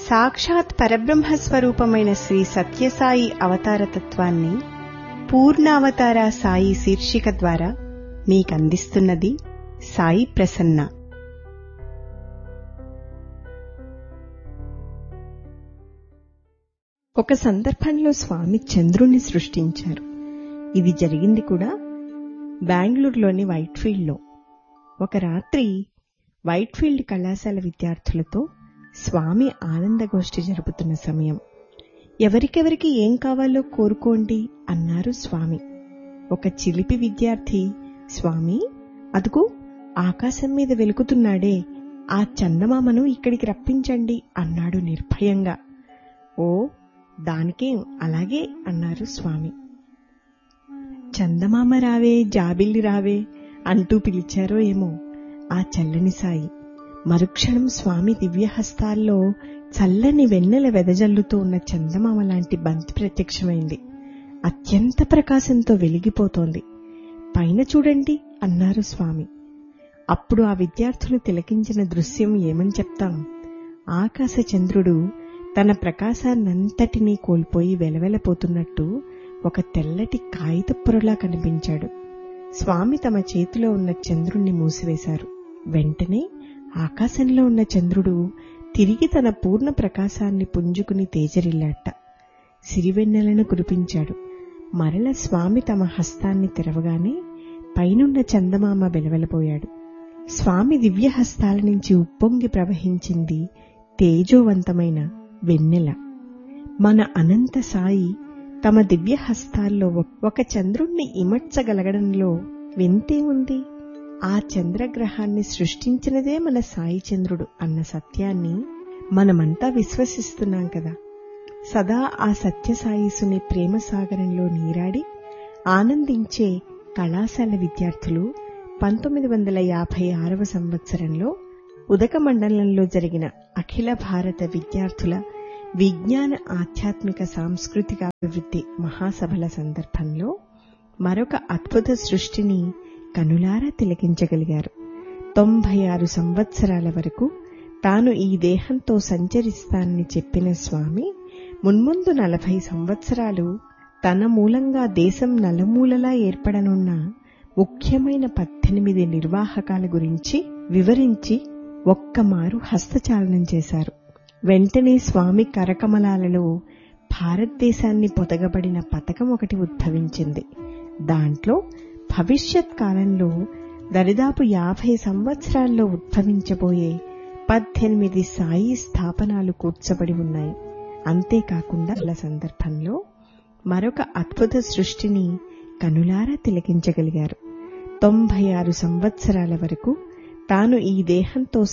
సాక్షాత్ పరబ్రహ్మ స్వరూపమైన శ్రీ సత్యసాయి అవతార తత్వాన్ని పూర్ణావతార సాయి శీర్షిక ద్వారా మీకందిస్తున్నది సాయి ప్రసన్న ఒక సందర్భంలో స్వామి చంద్రుణ్ణి సృష్టించారు ఇది జరిగింది కూడా బెంగళూరులోని వైట్ఫీల్డ్లో ఒక రాత్రి వైట్ఫీల్డ్ కళాశాల విద్యార్థులతో స్వామి ఆనందగోష్ఠి జరుపుతున్న సమయం ఎవరికెవరికి ఏం కావాలో కోరుకోండి అన్నారు స్వామి ఒక చిలిపి విద్యార్థి స్వామి అదుగు ఆకాశం మీద వెలుగుతున్నాడే ఆ చందమామను ఇక్కడికి రప్పించండి అన్నాడు నిర్భయంగా ఓ దానికేం అలాగే అన్నారు స్వామి చందమామ రావే జాబిల్లి రావే అంటూ పిలిచారో ఏమో ఆ చల్లని సాయి మరుక్షణం స్వామి దివ్యహస్తాల్లో చల్లని వెన్నెల వెదజల్లుతూ ఉన్న చందమామ లాంటి బంతి ప్రత్యక్షమైంది అత్యంత ప్రకాశంతో వెలిగిపోతోంది పైన చూడండి అన్నారు స్వామి అప్పుడు ఆ విద్యార్థులు తిలకించిన దృశ్యం ఏమని చెప్తాం ఆకాశ చంద్రుడు తన ప్రకాశాన్నంతటినీ కోల్పోయి వెలవెలపోతున్నట్టు ఒక తెల్లటి కాగిత పొరలా కనిపించాడు స్వామి తమ చేతిలో ఉన్న చంద్రుణ్ణి మూసివేశారు వెంటనే ఆకాశంలో ఉన్న చంద్రుడు తిరిగి తన పూర్ణ ప్రకాశాన్ని పుంజుకుని తేజరిల్లాట సిరివెన్నెలను కురిపించాడు మరల స్వామి తమ హస్తాన్ని తెరవగానే పైనున్న చందమామ వెలవెలపోయాడు స్వామి దివ్య హస్తాల నుంచి ఉప్పొంగి ప్రవహించింది తేజోవంతమైన వెన్నెల మన అనంత సాయి తమ దివ్య హస్తాల్లో ఒక చంద్రుణ్ణి ఇమడ్చగలగడంలో వింతే ఉంది ఆ చంద్రగ్రహాన్ని సృష్టించినదే మన సాయి చంద్రుడు అన్న సత్యాన్ని మనమంతా విశ్వసిస్తున్నాం కదా సదా ఆ సత్యసాయిసుని ప్రేమ సాగరంలో నీరాడి ఆనందించే కళాశాల విద్యార్థులు పంతొమ్మిది వందల యాభై ఆరవ సంవత్సరంలో ఉదక మండలంలో జరిగిన అఖిల భారత విద్యార్థుల విజ్ఞాన ఆధ్యాత్మిక సాంస్కృతిక అభివృద్ధి మహాసభల సందర్భంలో మరొక అద్భుత సృష్టిని కనులారా తిలకించగలిగారు తొంభై ఆరు సంవత్సరాల వరకు తాను ఈ దేహంతో సంచరిస్తానని చెప్పిన స్వామి మున్ముందు నలభై సంవత్సరాలు తన మూలంగా దేశం నలుమూలలా ఏర్పడనున్న ముఖ్యమైన పద్దెనిమిది నిర్వాహకాల గురించి వివరించి ఒక్కమారు హస్తచాలనం చేశారు వెంటనే స్వామి కరకమలాలలో భారతదేశాన్ని పొదగబడిన పథకం ఒకటి ఉద్భవించింది దాంట్లో భవిష్యత్ కాలంలో దరిదాపు యాభై సంవత్సరాల్లో ఉద్భవించబోయే పద్దెనిమిది సాయి స్థాపనాలు కూర్చబడి ఉన్నాయి అంతేకాకుండా ఇలా సందర్భంలో మరొక అద్భుత సృష్టిని కనులారా తిలకించగలిగారు తొంభై ఆరు సంవత్సరాల వరకు తాను ఈ దేహంతో